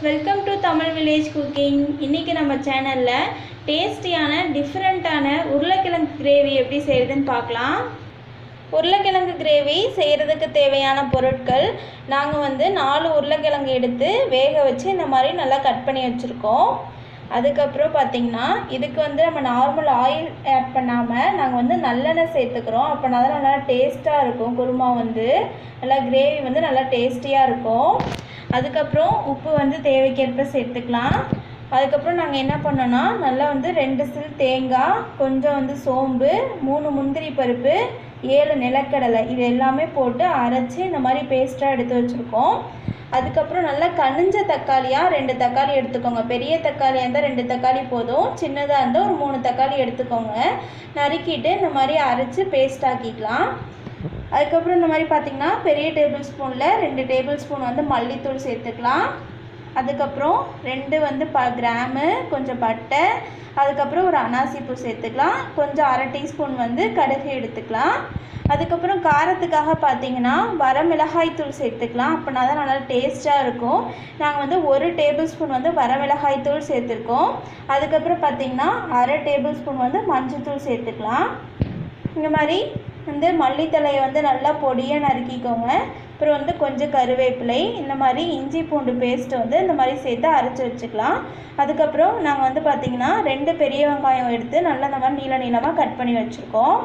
welcome to Tamil village cooking இன்றைக்கி நம்ம சேனலில் டேஸ்டியான டிஃப்ரெண்ட்டான உருளைக்கிழங்கு கிரேவி எப்படி செய்கிறதுன்னு பார்க்கலாம் உருளைக்கிழங்கு கிரேவி செய்கிறதுக்கு தேவையான பொருட்கள் நாங்கள் வந்து நாலு உருளைக்கிழங்கு எடுத்து வேக வச்சு இந்த மாதிரி நல்லா கட் பண்ணி வச்சுருக்கோம் அதுக்கப்புறம் பார்த்திங்கன்னா இதுக்கு வந்து நம்ம நார்மல் ஆயில் ஆட் பண்ணாமல் நாங்கள் வந்து நல்லெண்ணெய் சேர்த்துக்கிறோம் அப்போனா தான் நல்லா டேஸ்ட்டாக இருக்கும் குருமா வந்து நல்லா கிரேவி வந்து நல்லா டேஸ்டியாக இருக்கும் அதுக்கப்புறம் உப்பு வந்து தேவைக்கேற்ப சேர்த்துக்கலாம் அதுக்கப்புறம் நாங்கள் என்ன பண்ணோன்னா நல்லா வந்து ரெண்டு சில் தேங்காய் கொஞ்சம் வந்து சோம்பு மூணு முந்திரி பருப்பு ஏழு நிலக்கடலை இது எல்லாமே போட்டு அரைச்சி இந்த மாதிரி பேஸ்ட்டாக எடுத்து வச்சுருக்கோம் அதுக்கப்புறம் நல்லா கனிஞ்ச தக்காளியாக ரெண்டு தக்காளி எடுத்துக்கோங்க பெரிய தக்காளியாக இருந்தால் ரெண்டு தக்காளி போதும் சின்னதாக இருந்தால் ஒரு மூணு தக்காளி எடுத்துக்கோங்க நறுக்கிட்டு இந்த மாதிரி அரைச்சி பேஸ்ட் ஆக்கிக்கலாம் அதுக்கப்புறம் இந்த மாதிரி பார்த்திங்கன்னா பெரிய டேபிள் ஸ்பூனில் ரெண்டு டேபிள் ஸ்பூன் வந்து மல்லித்தூள் சேர்த்துக்கலாம் அதுக்கப்புறம் ரெண்டு வந்து ப கிராமு கொஞ்சம் பட்டை அதுக்கப்புறம் ஒரு அனாசிப்பூ சேர்த்துக்கலாம் கொஞ்சம் அரை டீஸ்பூன் வந்து கடுகு எடுத்துக்கலாம் அதுக்கப்புறம் காரத்துக்காக பார்த்தீங்கன்னா வரமிளகாய் தூள் சேர்த்துக்கலாம் அப்படின்னா தான் நல்லா டேஸ்ட்டாக இருக்கும் நாங்கள் வந்து ஒரு டேபிள் ஸ்பூன் வந்து வரமிளகாய் தூள் சேர்த்துருக்கோம் அதுக்கப்புறம் பார்த்தீங்கன்னா அரை டேபிள் ஸ்பூன் வந்து மஞ்சள் தூள் சேர்த்துக்கலாம் இந்த மாதிரி வந்து மல்லித்தலையை வந்து நல்லா பொடியாக நறுக்கிக்கோங்க அப்புறம் வந்து கொஞ்சம் கருவேப்பிலை இந்த மாதிரி இஞ்சி பூண்டு பேஸ்ட்டு வந்து இந்த மாதிரி சேர்த்து அரைச்சி வச்சுக்கலாம் அதுக்கப்புறம் நாங்கள் வந்து பார்த்திங்கன்னா ரெண்டு பெரிய வெங்காயம் எடுத்து நல்லா இந்த மாதிரி நீள நீளமாக கட் பண்ணி வச்சுருக்கோம்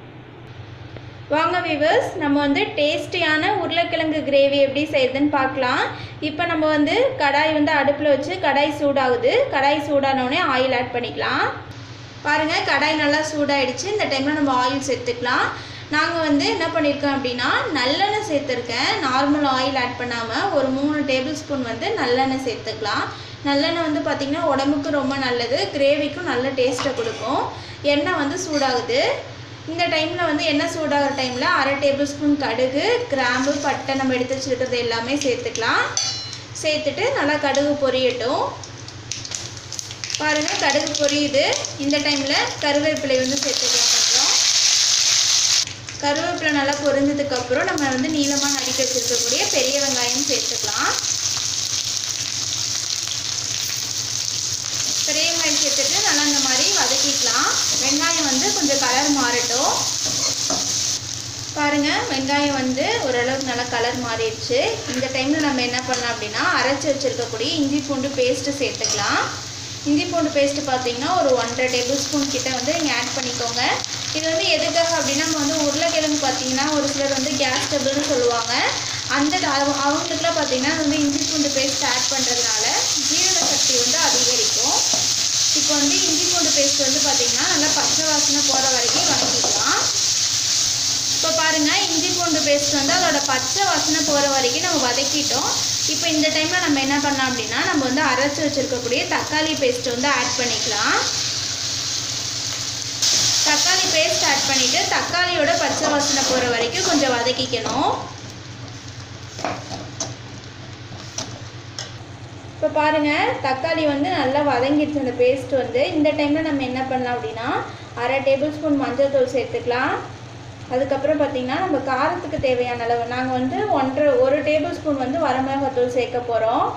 வாங்க வீவர்ஸ் நம்ம வந்து டேஸ்டியான உருளைக்கிழங்கு கிரேவி எப்படி செய்யுதுன்னு பார்க்கலாம் இப்போ நம்ம வந்து கடாய் வந்து அடுப்பில் வச்சு கடாய் சூடாகுது கடாய் சூடானோடனே ஆயில் ஆட் பண்ணிக்கலாம் பாருங்கள் கடாய் நல்லா சூடாயிடுச்சு இந்த டைமில் நம்ம ஆயில் சேர்த்துக்கலாம் நாங்கள் வந்து என்ன பண்ணியிருக்கோம் அப்படின்னா நல்லெண்ணெய் சேர்த்துருக்கேன் நார்மல் ஆயில் ஆட் பண்ணாமல் ஒரு மூணு டேபிள் ஸ்பூன் வந்து நல்லெண்ணெய் சேர்த்துக்கலாம் நல்லெண்ணெய் வந்து பார்த்திங்கன்னா உடம்புக்கு ரொம்ப நல்லது கிரேவிக்கும் நல்ல டேஸ்ட்டை கொடுக்கும் எண்ணெய் வந்து சூடாகுது இந்த டைமில் வந்து எண்ணெய் சூடாகிற டைமில் அரை டேபிள் ஸ்பூன் கடுகு கிராம்பு பட்டை நம்ம எடுத்து வச்சுருக்கிறது எல்லாமே சேர்த்துக்கலாம் சேர்த்துட்டு நல்லா கடுகு பொரியட்டும் பாருங்கள் கடுகு பொரியுது இந்த டைமில் கருவேப்பிலை வந்து சேர்த்துக்கலாம் கொஞ்சம் கருவேப்பிலை நல்லா பொரிஞ்சதுக்கப்புறம் நம்ம வந்து நீளமாக நடிக்க வச்சுருக்கக்கூடிய பெரிய வெங்காயம் சேர்த்துக்கலாம் பெரிய வெங்காயம் சேர்த்துட்டு நல்லா இந்த மாதிரி வதக்கிக்கலாம் வெங்காயம் வந்து கொஞ்சம் கலர் மாறட்டும் பாருங்கள் வெங்காயம் வந்து ஓரளவுக்கு நல்லா கலர் மாறிடுச்சு இந்த டைமில் நம்ம என்ன பண்ணலாம் அப்படின்னா அரைச்சி வச்சுருக்கக்கூடிய இஞ்சி பூண்டு பேஸ்ட்டு சேர்த்துக்கலாம் இஞ்சி பூண்டு பேஸ்ட்டு பார்த்தீங்கன்னா ஒரு ஒன்றரை டேபிள் ஸ்பூன் கிட்ட வந்து நீங்கள் ஆட் பண்ணிக்கோங்க இது வந்து எதுக்காக அப்படின்னா நம்ம வந்து உருளைக்கிழங்கு பார்த்தீங்கன்னா ஒரு சிலர் வந்து கேஸ் டபுள்னு சொல்லுவாங்க அந்த அவ- அவங்களுக்குலாம் பார்த்தீங்கன்னா வந்து இஞ்சி பூண்டு பேஸ்ட் ஆட் பண்ணுறதுனால ஜீரண சக்தி வந்து அதிகரிக்கும் இப்போ வந்து இஞ்சி பூண்டு பேஸ்ட் வந்து பார்த்தீங்கன்னா நல்லா பச்சை வாசனை போகிற வரைக்கும் வதக்கிக்கலாம் இப்போ பாருங்கள் இஞ்சி பூண்டு பேஸ்ட் வந்து அதோட பச்சை வாசனை போகிற வரைக்கும் நம்ம வதக்கிட்டோம் இப்போ இந்த டைமில் நம்ம என்ன பண்ணலாம் அப்படின்னா நம்ம வந்து அரைச்சி வச்சுருக்கக்கூடிய தக்காளி பேஸ்ட் வந்து ஆட் பண்ணிக்கலாம் தக்காளி பேஸ்ட் ஆட் பண்ணிவிட்டு தக்காளியோட பச்சை வாசனை போகிற வரைக்கும் கொஞ்சம் வதக்கிக்கணும் இப்போ பாருங்கள் தக்காளி வந்து நல்லா வதங்கிடுச்சு அந்த பேஸ்ட் வந்து இந்த டைமில் நம்ம என்ன பண்ணலாம் அப்படின்னா அரை டேபிள் ஸ்பூன் மஞ்சள் தூள் சேர்த்துக்கலாம் அதுக்கப்புறம் பார்த்திங்கன்னா நம்ம காரத்துக்கு தேவையான அளவு நாங்கள் வந்து ஒன்றரை ஒரு டேபிள் ஸ்பூன் வந்து வரமிளகாத்தூள் சேர்க்க போகிறோம்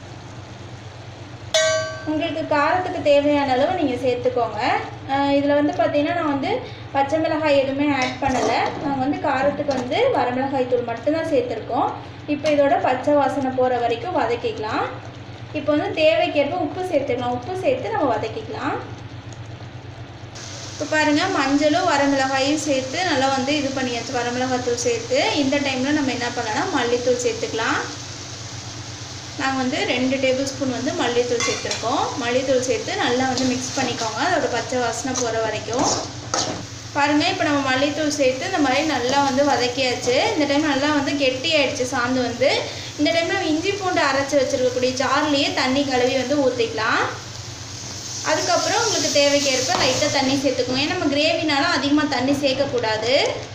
உங்களுக்கு காரத்துக்கு தேவையான அளவு நீங்கள் சேர்த்துக்கோங்க இதில் வந்து பார்த்தீங்கன்னா நான் வந்து பச்சை மிளகாய் எதுவுமே ஆட் பண்ணலை நாங்கள் வந்து காரத்துக்கு வந்து வரமிளகாய் தூள் மட்டும்தான் சேர்த்துருக்கோம் இப்போ இதோட பச்சை வாசனை போகிற வரைக்கும் வதக்கிக்கலாம் இப்போ வந்து தேவைக்கேற்ப உப்பு சேர்த்துக்கலாம் உப்பு சேர்த்து நம்ம வதக்கிக்கலாம் இப்போ பாருங்கள் மஞ்சளும் வரமிளகாயும் சேர்த்து நல்லா வந்து இது பண்ணியாச்சு வரமிளகாத்தூள் சேர்த்து இந்த டைமில் நம்ம என்ன பண்ணலாம் மல்லித்தூள் சேர்த்துக்கலாம் நாங்கள் வந்து ரெண்டு டேபிள் ஸ்பூன் வந்து மல்லித்தூள் சேர்த்துருக்கோம் மல்லித்தூள் சேர்த்து நல்லா வந்து மிக்ஸ் பண்ணிக்கோங்க அதோட பச்சை வாசனை போகிற வரைக்கும் பாருங்கள் இப்போ நம்ம மல்லித்தூள் சேர்த்து இந்த மாதிரி நல்லா வந்து வதக்கியாச்சு இந்த டைம் நல்லா வந்து கெட்டி ஆயிடுச்சு சாந்து வந்து இந்த டைம் நம்ம இஞ்சி பூண்டு அரைச்சி வச்சுருக்கக்கூடிய ஜார்லேயே தண்ணி கழுவி வந்து ஊற்றிக்கலாம் அதுக்கப்புறம் உங்களுக்கு தேவைக்கேற்ப லைட்டாக தண்ணி சேர்த்துக்கோங்க ஏன்னா நம்ம கிரேவினாலும் அதிகமாக தண்ணி சேர்க்கக்கூடாது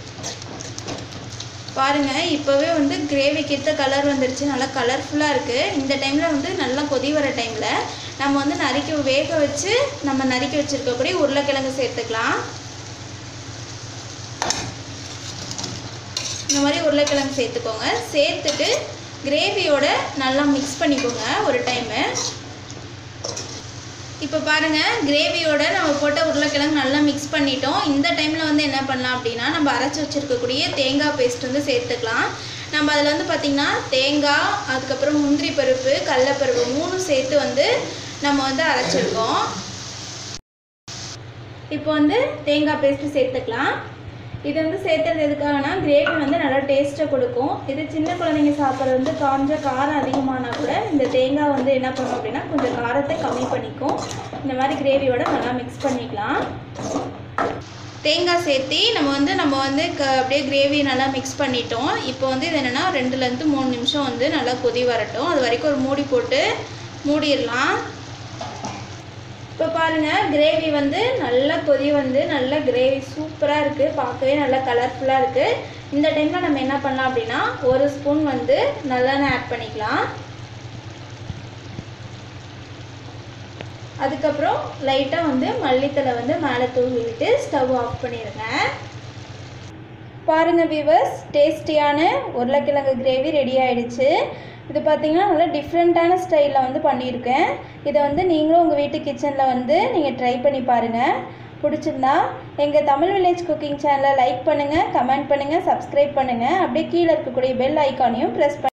பாருங்கள் இப்போவே வந்து கிரேவிக்கு ஏற்ற கலர் வந்துருச்சு நல்லா கலர்ஃபுல்லாக இருக்குது இந்த டைமில் வந்து நல்லா கொதி வர டைமில் நம்ம வந்து நறுக்கி வேக வச்சு நம்ம நறுக்கி வச்சுருக்கக்கூடிய உருளைக்கிழங்கு சேர்த்துக்கலாம் இந்த மாதிரி உருளைக்கிழங்கு சேர்த்துக்கோங்க சேர்த்துட்டு கிரேவியோட நல்லா மிக்ஸ் பண்ணிக்கோங்க ஒரு டைமு இப்போ பாருங்கள் கிரேவியோட நம்ம போட்ட உருளைக்கிழங்கு நல்லா மிக்ஸ் பண்ணிட்டோம் இந்த டைமில் வந்து என்ன பண்ணலாம் அப்படின்னா நம்ம அரைச்சி வச்சுருக்கக்கூடிய தேங்காய் பேஸ்ட் வந்து சேர்த்துக்கலாம் நம்ம அதில் வந்து பார்த்திங்கன்னா தேங்காய் அதுக்கப்புறம் முந்திரி பருப்பு கடலப்பருப்பு மூணும் சேர்த்து வந்து நம்ம வந்து அரைச்சிருக்கோம் இப்போ வந்து தேங்காய் பேஸ்ட்டு சேர்த்துக்கலாம் இது வந்து சேர்த்துறது எதுக்காகனா கிரேவி வந்து நல்லா டேஸ்ட்டை கொடுக்கும் இது சின்ன குழந்தைங்க சாப்பிட்றது வந்து காஞ்ச காரம் அதிகமானா கூட இந்த தேங்காய் வந்து என்ன பண்ணும் அப்படின்னா கொஞ்சம் காரத்தை கம்மி பண்ணிக்கும் இந்த மாதிரி கிரேவியோட நல்லா மிக்ஸ் பண்ணிக்கலாம் தேங்காய் சேர்த்தி நம்ம வந்து நம்ம வந்து க அப்படியே கிரேவி நல்லா மிக்ஸ் பண்ணிட்டோம் இப்போ வந்து இது என்னென்னா ரெண்டுலேருந்து மூணு நிமிஷம் வந்து நல்லா கொதி வரட்டும் அது வரைக்கும் ஒரு மூடி போட்டு மூடிடலாம் இப்போ பாருங்கள் கிரேவி வந்து நல்லா கொதி வந்து நல்ல கிரேவி சூப்பராக இருக்குது பார்க்கவே நல்லா கலர்ஃபுல்லாக இருக்குது இந்த டைமில் நம்ம என்ன பண்ணலாம் அப்படின்னா ஒரு ஸ்பூன் வந்து நல்லெண்ணெய் ஆட் பண்ணிக்கலாம் அதுக்கப்புறம் லைட்டாக வந்து மல்லித்தலை வந்து மேலே தூவி விட்டு ஸ்டவ் ஆஃப் பண்ணிடுங்க பாருங்கள் வியூவர்ஸ் டேஸ்டியான உருளைக்கிழங்கு கிரேவி ரெடி ஆயிடுச்சு இது பார்த்தீங்கன்னா நல்லா டிஃப்ரெண்ட்டான ஸ்டைலில் வந்து பண்ணியிருக்கேன் இதை வந்து நீங்களும் உங்கள் வீட்டு கிச்சனில் வந்து நீங்கள் ட்ரை பண்ணி பாருங்கள் பிடிச்சிருந்தா எங்கள் தமிழ் வில்லேஜ் குக்கிங் சேனலை லைக் பண்ணுங்கள் கமெண்ட் பண்ணுங்கள் சப்ஸ்கிரைப் பண்ணுங்கள் அப்படியே கீழே இருக்கக்கூடிய பெல் ஐக்கானையும் ப்ரெஸ் பண்ணி